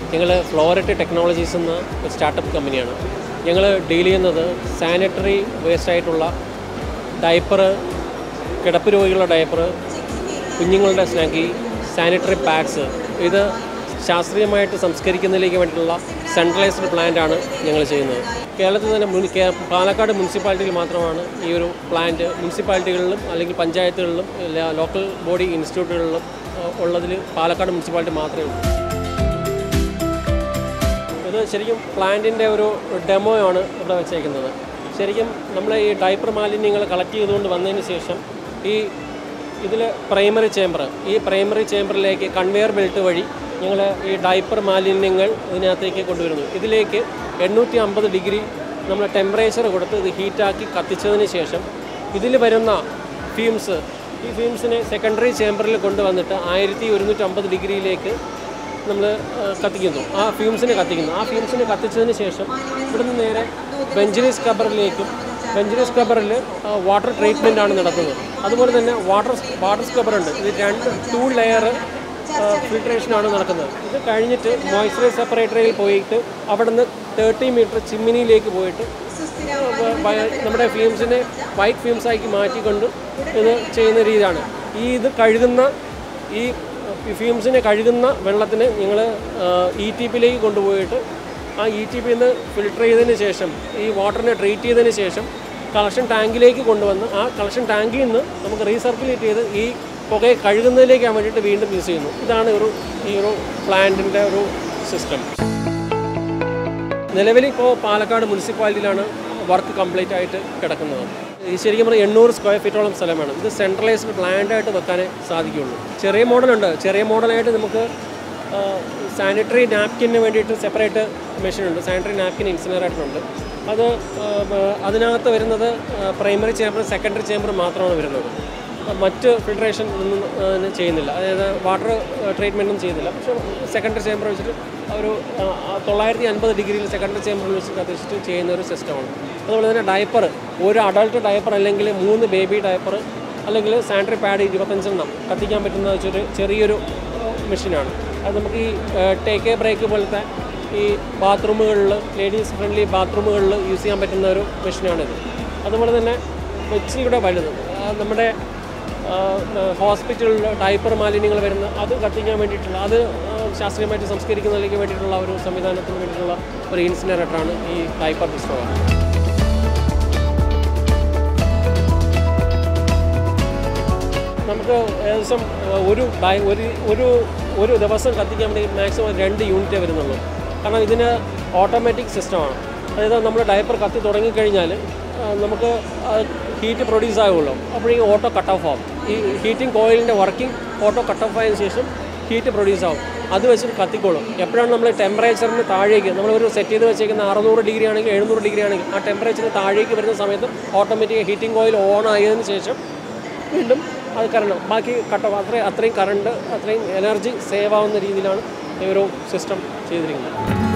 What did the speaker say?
ഞങ്ങൾ floret technologies എന്ന ഒരു സ്റ്റാർട്ടപ്പ് കമ്പനിയാണ് ഞങ്ങൾ ഡീൽ ചെയ്യുന്നത് സാനിറ്ററി വേസ്റ്റ് ആയിട്ടുള്ള ഡയപ്പർ കിടപ്പ് രോഗികളുടെ ഡയപ്പർ കുഞ്ഞുങ്ങളുടെ സ്നാക്കി സാനിറ്ററി പാഡ്സ് ഇത് ശാസ്ത്രീയമായിട്ട് സംസ്കരിക്കുന്നതിലേക്ക് വേണ്ടിയിട്ടുള്ള സെൻട്രലൈസ്ഡ് പ്ലാന്റ് ആണ് ഞങ്ങൾ ചെയ്യുന്നത് കേരളത്തിൽ തന്നെ മുൻ കേ- പാലക്കാട് മുനിസിപ്പാലിറ്റിയിൽ മാത്രമാണ് ഈ ഒരു പ്ലാന്റ് മുനിസിപ്പാലിറ്റികളിലും അല്ലെങ്കിൽ പഞ്ചായത്തുകളിലും ല- ലോക്കൽ ബോഡി ഇൻസ്റ്റിറ്റ്യൂട്ടുകളിലും ഏഹ്, ഉള്ളതിൽ പാലക്കാട് മുനിസിപ്പാലിറ്റി മാത്രമേ ഉള്ളൂ ഇത് ശരിക്കും പ്ലാന്റിൻ്റെ ഒരു ഡെമോ ആണ് ഇവിടെ വെച്ചേക്കുന്നത് ശരിക്കും നമ്മൾ ഈ ഡൈപ്പർ മാലിന്യങ്ങൾ കളക്ട് ചെയ്തുകൊണ്ട് വന്നതിന് ശേഷം ഈ ഇതിൽ പ്രൈമറി ചേംബർ ഈ പ്രൈമറി ചേംബറിലേക്ക് കൺവെയർ ബെൽറ്റ് വഴി ഞങ്ങൾ ഈ ഡൈപ്പർ മാലിന്യങ്ങൾ ഇതിനകത്തേക്ക് കൊണ്ടുവരുന്നു ഇതിലേക്ക് എണ്ണൂറ്റി അമ്പത് ഡിഗ്രി നമ്മൾ ടെമ്പറേച്ചർ കൊടുത്ത് ഇത് ഹീറ്റാക്കി കത്തിച്ചതിന് ശേഷം ഇതിൽ വരുന്ന ഫ്യൂംസ് ഈ ഫ്യൂംസിനെ സെക്കൻഡറി ചേംബറിൽ കൊണ്ടുവന്നിട്ട് ആയിരത്തി ഒരുന്നൂറ്റമ്പത് ഡിഗ്രിയിലേക്ക് നമ്മൾ കത്തിക്കുന്നു ആ ഫ്യൂംസിനെ കത്തിക്കുന്നു ആ ഫ്യൂംസിനെ കത്തിച്ചതിന് ശേഷം ഇവിടുന്ന് നേരെ ബെഞ്ചിനി സ്ക്രബറിലേക്കും ബെഞ്ചിനി സ്ക്രബറിൽ വാട്ടർ ട്രീറ്റ്മെൻ്റ് ആണ് നടത്തുന്നത് അതുപോലെ തന്നെ വാട്ടർ വാട്ടർ സ്ക്രബർ ഉണ്ട് ഇത് രണ്ട് ടു ലെയർ ഫിൽട്രേഷനാണ് നടക്കുന്നത് ഇത് കഴിഞ്ഞിട്ട് മോയ്സ്ചറൈസ് സെപ്പറേറ്ററിൽ പോയിട്ട് അവിടുന്ന് തേർട്ടി മീറ്റർ ചിമ്മിനിയിലേക്ക് പോയിട്ട് വ- വയ- നമ്മുടെ ഫ്യൂംസിനെ വൈറ്റ് ഫ്യൂംസാക്കി മാറ്റിക്കൊണ്ട് ഇത് ചെയ്യുന്ന രീതിയാണ് ഈ ഇത് കഴുകുന്ന ഈ ഫ്യൂംസിനെ കഴുകുന്ന വെള്ളത്തിന് ഞങ്ങൾ ഇ ടി പിയിലേക്ക് കൊണ്ടുപോയിട്ട് ആ ഇ ടി പിയിൽ നിന്ന് ഫിൽട്ടർ ചെയ്തതിന് ശേഷം ഈ വാട്ടറിനെ ട്രീറ്റ് ചെയ്തതിന് ശേഷം കളക്ഷൻ ടാങ്കിലേക്ക് കൊണ്ടുവന്ന് ആ കളക്ഷൻ ടാങ്കിൽ നിന്ന് നമുക്ക് റീസർക്കുലേറ്റ് ചെയ്ത് ഈ പുകയെ കഴുകുന്നതിലേക്കാൻ വേണ്ടിയിട്ട് വീണ്ടും യൂസ് ചെയ്യുന്നു ഇതാണ് ഒരു ഈ ഒരു പ്ലാന്റിൻ്റെ ഒരു സിസ്റ്റം നിലവിൽ ഇപ്പോൾ പാലക്കാട് മുനിസിപ്പാലിറ്റിയിലാണ് വർക്ക് കംപ്ലീറ്റ് ആയിട്ട് കിടക്കുന്നത് ഈ ശരിക്കും പറഞ്ഞാൽ എണ്ണൂറ് സ്ക്വയർ ഫീറ്റോളം സ്ഥലമാണ് ഇത് സെൻട്രലൈസ്ഡ് പ്ലാന്റ് ആയിട്ട് വെക്കാനേ സാധിക്കുകയുള്ളൂ ചെറിയ മോഡലുണ്ട് ചെറിയ മോഡലായിട്ട് നമുക്ക് സാനിറ്ററി നാപ്കിന് വേണ്ടിയിട്ട് സെപ്പറേറ്റ് മെഷീൻ ഉണ്ട് സാനിറ്ററി നാപ്കിൻ ഇൻസിനറേറ്റർ ഉണ്ട് അത് ആ, ബ- അതിനകത്ത് വരുന്നത് പ്രൈമറി ചേംബർ സെക്കൻഡറി ചേംബർ മാത്രമാണ് വരുന്നത് മറ്റ് ഫിൽട്രേഷൻ ഒന്നും ആ, ചെയ്യുന്നില്ല അതായത് വാട്ടർ ട്രീറ്റ്മെൻറ്റും ചെയ്യുന്നില്ല പക്ഷേ സെക്കൻഡറി ചേംബർ വെച്ചിട്ട് ഒരു ആ, ആ, തൊള്ളായിരത്തി അൻപത് ഡിഗ്രിയിൽ സെക്കൻഡറി ചേംബറിൽ വെച്ച് കത്തിച്ചിട്ട് ചെയ്യുന്ന ഒരു സിസ്റ്റമാണ് അതുപോലെ തന്നെ ഡയപ്പർ ഒരു അഡൾട്ട് ഡയപ്പർ അല്ലെങ്കിൽ മൂന്ന് ബേബി ഡയപ്പർ അല്ലെങ്കിൽ സാനിറ്ററി പാഡ് ഇരുപത്തഞ്ചെണ്ണം കത്തിക്കാൻ പറ്റുന്ന വെച്ചൊരു ചെറിയൊരു മെഷീനാണ് അത് നമുക്ക് ഈ ടേക്ക് എ ബ്രേക്ക് പോലത്തെ ഈ ബാത്റൂമുകളിൽ ലേഡീസ് ഫ്രണ്ട്ലി ബാത്റൂമുകളിൽ യൂസ് ചെയ്യാൻ പറ്റുന്ന ഒരു മെഷീനാണിത് അതുപോലെ തന്നെ ഇച്ചിരി കൂടെ വലുത് ആ, നമ്മുടെ ഹോസ്പിറ്റലിൽ ഡയപ്പർ മാലിന്യങ്ങൾ വരുന്ന അത് കത്തിക്കാൻ വേണ്ടിയിട്ടുള്ള അത് ആ, ശാസ്ത്രീയമായിട്ട് സംസ്കരിക്കുന്നതിലേക്ക് വേണ്ടിയിട്ടുള്ള ഒരു സംവിധാനത്തിന് വേണ്ടിയിട്ടുള്ള ഒരു ഇൻസിനറേറ്ററാണ് ഈ ഡയപ്പർ ഡിസ്ട്രോവർ നമുക്ക് ഏകദേശം ആ, ഒരു ഡയ- ഒരു ഒരു ഒരു ദിവസം കത്തിക്കാൻ വേണ്ടി മാക്സിമം രണ്ട് യൂണിറ്റേ വരുന്നുള്ളൂ കാരണം ഇതിന് ഓട്ടോമാറ്റിക് സിസ്റ്റമാണ് അതായത് നമ്മൾ ഡയപ്പർ കത്തി തുടങ്ങിക്കഴിഞ്ഞാൽ ആ, നമുക്ക് ഹീറ്റ് പ്രൊഡ്യൂസ് ആകുമല്ലോ അപ്പോഴേക്കും ഓട്ടോ കട്ട് ഓഫ് ആവും ഈ ഹീറ്റിംഗ് കോയിലിൻ്റെ വർക്കിംഗ് ഓട്ടോ കട്ട് ഓഫ് ആയതിനു ശേഷം ഹീറ്റ് പ്രൊഡ്യൂസ് ആവും അത് വെച്ചിട്ട് കത്തിക്കോളും എപ്പോഴാണ് നമ്മൾ ടെമ്പറേച്ചറിന് താഴേക്ക് നമ്മളൊരു സെറ്റ് ചെയ്ത് വെച്ചേക്കുന്ന അറുന്നൂറ് ഡിഗ്രി ആണെങ്കിൽ എഴുന്നൂറ് ഡിഗ്രി ആണെങ്കിൽ ആ ടെമ്പറേച്ചറിന് താഴേക്ക് വരുന്ന സമയത്ത് ഓട്ടോമാറ്റിക് ഹീറ്റിംഗ് കോയിൽ ഓൺ ആയതിനു ശേഷം വീണ്ടും അത് കറണ്ട് ബാക്കി കട്ട് ഓഫ് അത്രയും അത്രയും കറണ്ട് അത്രയും എനർജി സേവ് ആവുന്ന രീതിയിലാണ് ഈ ഒരു സിസ്റ്റം ചെയ്തിരിക്കുന്നത്